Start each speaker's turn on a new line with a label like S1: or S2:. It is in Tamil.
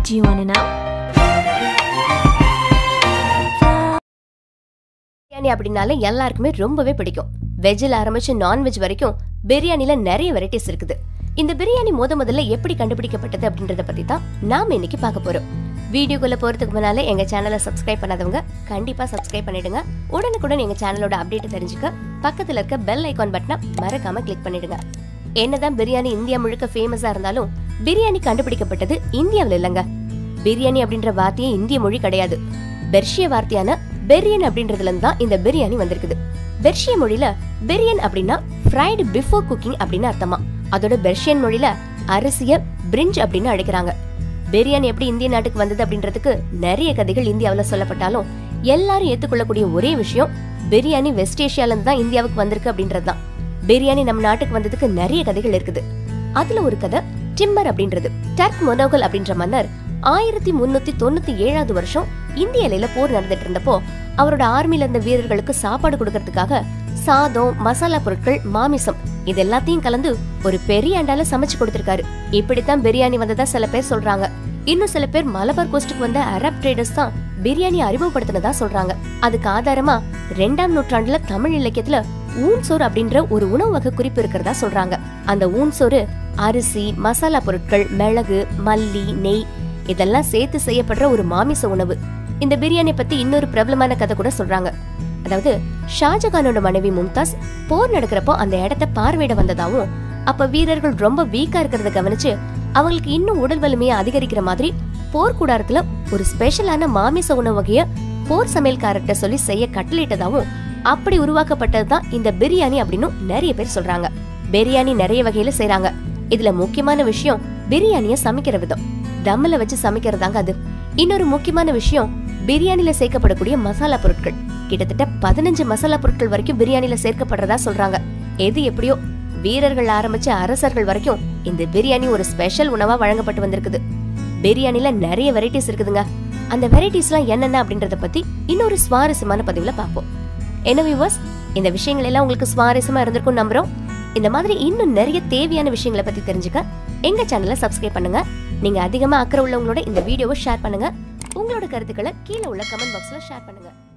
S1: Do you want to know?
S2: Biryani அப்படின்னாலே எல்லாருக்குமே ரொம்பவே பிடிக்கும் வெஜ்ஜில் ஆரம்பிச்சு நான்வெஜ் வரைக்கும் பிரியாணில நிறைய வெரைட்டிஸ் இருக்குது இந்த பிரியாணி முத முதல்ல எப்படி கண்டுபிடிக்கப்பட்டது அப்படின்றத பத்தி தான் நாம இன்னைக்கு பார்க்க போறோம் வீடியோக்குள்ள போறதுக்கு முன்னாலே எங்க சேனலை சப்ஸ்கிரைப் பண்ணாதவங்க கண்டிப்பா சப்ஸ்கிரைப் பண்ணிடுங்க உடனுக்குடன் எங்க சேனலோட அப்டேட் தெரிஞ்சுக்க பக்கத்துல இருக்க பெல் ஐகான் பட்டனை மறக்காம கிளிக் பண்ணிடுங்க என்னதான் பிரியாணி இந்தியா முழுக்க ஃபேமஸா இருந்தாலும் பிரியாணி கண்டுபிடிக்கப்பட்டது இந்தியாவில் இல்லைங்க பிரியாணி அப்படின்ற வார்த்தையே இந்திய மொழி கிடையாது பெர்ஷிய வார்த்தையான பெரியன் அப்படின்றதுல இருந்து தான் இந்த பிரியாணி வந்திருக்குது பெர்ஷிய மொழியில பெரியன் அப்படின்னா ஃப்ரைடு பிஃபோர் குக்கிங் அப்படின்னு அர்த்தமா அதோட பெர்ஷியன் மொழியில அரிசிய பிரிஞ்ச் அப்படின்னு அழைக்கிறாங்க பிரியாணி எப்படி இந்திய நாட்டுக்கு வந்தது அப்படின்றதுக்கு நிறைய கதைகள் இந்தியாவுல சொல்லப்பட்டாலும் எல்லாரும் ஏத்துக்கொள்ளக்கூடிய ஒரே விஷயம் பிரியாணி வெஸ்ட் ஏஷியால இருந்து தான் இந்தியாவுக்கு வந்திருக்கு அப்படின்றதுதான் பிரியாணி நம்ம நாட்டுக்கு வந்ததுக்கு நிறைய கதைகள் இருக்குது அதுல ஒரு கதை டிம்மர் அப்படின்றது டர்க் மொனோகல் அப்படின்ற மன்னர் ஆயிரத்தி முன்னூத்தி தொண்ணூத்தி ஏழாவது வருஷம் இந்திய எல்லையில போர் நடந்துட்டு இருந்தப்போ அவரோட ஆர்மில இருந்த வீரர்களுக்கு சாப்பாடு கொடுக்கறதுக்காக சாதம் மசாலா பொருட்கள் மாமிசம் இது எல்லாத்தையும் கலந்து ஒரு பெரிய அண்டால சமைச்சு கொடுத்திருக்காரு இப்படித்தான் பிரியாணி வந்ததா சில பேர் சொல்றாங்க இன்னும் சில பேர் மலபார் கோஸ்டுக்கு வந்த அரப் ட்ரேடர்ஸ் தான் பிரியாணி அறிமுகப்படுத்தினதா சொல்றாங்க அதுக்கு ஆதாரமா ரெண்டாம் நூற்றாண்டுல தமிழ் இலக்கியத்துல ஊன் சோறு அப்படின்ற ஒரு உணவு வகை குறிப்பு இருக்கிறதா சொல்றாங்க அந்த ஊன் சோறு அரிசி மசாலா பொருட்கள் மிளகு மல்லி நெய் இதெல்லாம் சேர்த்து செய்யப்படுற ஒரு மாமிச உணவு இந்த பிரியாணி பத்தி இன்னொரு பிரபலமான கதை கூட சொல்றாங்க அதாவது ஷாஜகானோட மனைவி மும்தாஸ் போர் நடக்கிறப்போ அந்த இடத்த பார்வையிட வந்ததாவும் அப்ப வீரர்கள் ரொம்ப வீக்கா இருக்கிறத கவனிச்சு அவங்களுக்கு இன்னும் உடல் வலிமையை அதிகரிக்கிற மாதிரி போர் கூடாரத்துல ஒரு ஸ்பெஷலான மாமிச உணவு வகைய போர் சமையல்காரர்கிட்ட சொல்லி செய்ய கட்டளையிட்டதாவும் அப்படி உருவாக்கப்பட்டதுதான் இந்த பிரியாணி அப்படின்னு நிறைய பேர் சொல்றாங்க பிரியாணி நிறைய வகையில செய்றாங்க இதுல முக்கியமான விஷயம் பிரியாணிய சமைக்கிற விதம் தம்மில வச்சு சமைக்கிறதாங்க அது இன்னொரு முக்கியமான விஷயம் பிரியாணில சேர்க்கப்படக்கூடிய மசாலா பொருட்கள் கிட்டத்தட்ட பதினஞ்சு மசாலா பொருட்கள் வரைக்கும் பிரியாணில சேர்க்கப்படுறதா சொல்றாங்க எது எப்படியோ வீரர்கள் ஆரம்பிச்ச அரசர்கள் வரைக்கும் இந்த பிரியாணி ஒரு ஸ்பெஷல் உணவா வழங்கப்பட்டு வந்திருக்குது பிரியாணில நிறைய வெரைட்டிஸ் இருக்குதுங்க அந்த வெரைட்டிஸ்லாம் என்னென்ன அப்படின்றத பத்தி இன்னொரு சுவாரஸ்யமான பதிவுல பார்ப்போம் என்ன வியூவர்ஸ் இந்த விஷயங்கள் எல்லாம் உங்களுக்கு சுவாரஸ்யமா இருந்திருக்கும் நம்புறோம் இந்த மாதிரி இன்னும் நிறைய தேவையான விஷயங்களை பத்தி தெரிஞ்சுக்க எங்க சேனலை சப்ஸ்கிரைப் பண்ணுங்க நீங்க அதிகமா அக்கறை உள்ளவங்களோட இந்த வீடியோவை ஷேர் பண்ணுங்க உங்களோட கருத்துக்களை கீழே உள்ள கமெண்ட் பாக்ஸ்ல ஷேர் பண்ணுங்க